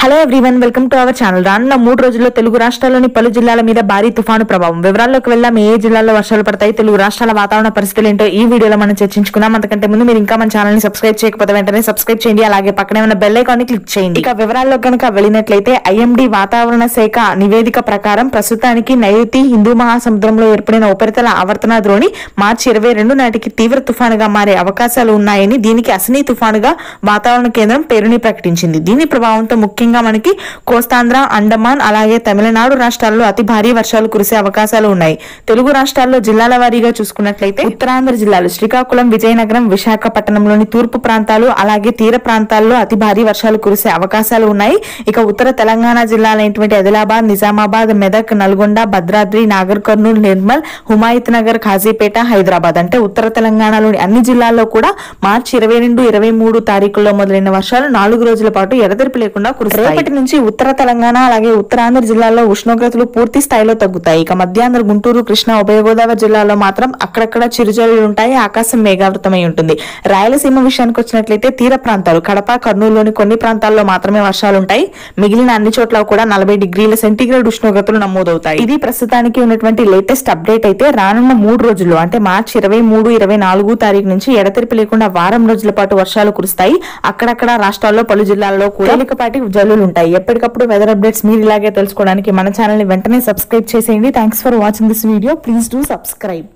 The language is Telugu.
hello everyone welcome to our channel రానున్న మూడు రోజుల్లో తెలుగు రాష్ట్రాల్లోని పలు జిల్లాల మీద భారీ తుఫాను ప్రభావం వివరాల్లోకి వెళ్దాం ఏ జిల్లాల్లో వర్షాలు పడతాయి తెలుగు రాష్ట్రాల వాతావరణ పరిస్థితులు ఏంటో ఈ వీడియోలో మనం చర్చించుకుందాం అంతకంటే ముందు మీరు ఇంకా మన ఛానల్ ని సబ్స్క్రైబ్ చేయకపోతే వెంటనే సబ్స్క్రైబ్ చేయండి అలాగే పక్కనే ఉన్న బెల్ ఐకాన్ ని క్లిక్ చేయండి ఇక వివరాల్లో కనుక వెళ్ళినట్లయితే ఐఎండి వాతావరణ శాఖ నివేదిక ప్రకారం ప్రస్తుతానికి నైరుతి హిందూ మహాసముద్రంలో ఏర్పడిన ఉపరితల ఆవర్తన ద్రోణి మార్చి ఇరవై రెండు నాటికి తీవ్ర తుఫానుగా మారే అవకాశాలు ఉన్నాయని దీనికి అసనీ తుఫానుగా వాతావరణ కేంద్రం పేరుని ప్రకటించింది దీని ప్రభావంతో ముఖ్యంగా మనకి కోస్తాంధ్ర అండమాన్ అలాగే తమిళనాడు రాష్ట్రాల్లో అతి భారీ వర్షాలు కురిసే అవకాశాలు ఉన్నాయి తెలుగు రాష్ట్రాల్లో జిల్లాల వారీగా చూసుకున్నట్లయితే ఉత్తరాంధ్ర జిల్లాలు శ్రీకాకుళం విజయనగరం విశాఖపట్నంలోని తూర్పు ప్రాంతాలు అలాగే తీర ప్రాంతాల్లో అతి భారీ వర్షాలు కురిసే అవకాశాలు ఉన్నాయి ఇక ఉత్తర తెలంగాణ జిల్లాలైనటువంటి ఆదిలాబాద్ నిజామాబాద్ మెదక్ నల్గొండ భద్రాద్రి నాగర్ కర్నూలు నిర్మల్ హుమాయత్ నగర్ ఖాజీపేట హైదరాబాద్ అంటే ఉత్తర తెలంగాణలోని అన్ని జిల్లాల్లో కూడా మార్చి ఇరవై రెండు ఇరవై మూడు తారీఖుల్లో మొదలైన వర్షాలు నాలుగు రోజుల పాటు ఎడతెరిపి లేకుండా కురుస్తాయి రేపటి నుంచి ఉత్తర తెలంగాణ అలాగే ఉత్తరాంధ్ర జిల్లాల్లో ఉష్ణోగ్రతలు పూర్తి స్థాయిలో తగ్గుతాయి ఇక మధ్యాంధ్ర గుంటూరు కృష్ణా ఉభయ గోదావరి జిల్లాలో మాత్రం అక్కడక్కడ చిరుజల్లులు ఉంటాయి ఆకాశం మేఘావృతమై ఉంటుంది రాయలసీమ విషయానికి వచ్చినట్లయితే తీర ప్రాంతాలు కడప కర్నూలులోని కొన్ని ప్రాంతాల్లో మాత్రమే వర్షాలు ఉంటాయి మిగిలిన అన్ని చోట్ల కూడా నలభై డిగ్రీల సెంటీగ్రేడ్ ఉష్ణోగ్రతలు నమోదవుతాయి ఇది ప్రస్తుతానికి ఉన్నటువంటి లేటెస్ట్ అప్డేట్ అయితే రానున్న మూడు రోజుల్లో అంటే మార్చి ఇరవై మూడు ఇరవై నాలుగు తారీఖు నుంచి ఎడతెరిపి లేకుండా వారం రోజుల పాటు వర్షాలు కురుస్తాయి అక్కడక్కడ రాష్ట్రాల్లో పలు జిల్లాల్లో కూడా తేలికపాటి జల్లులు ఉంటాయి ఎప్పటికప్పుడు వెదర్ అప్డేట్స్ మీరు ఇలాగే తెలుసుకోవడానికి మన ఛానల్ ని వెంటనే సబ్స్క్రైబ్ చేసేయండి thanks for watching this video please do subscribe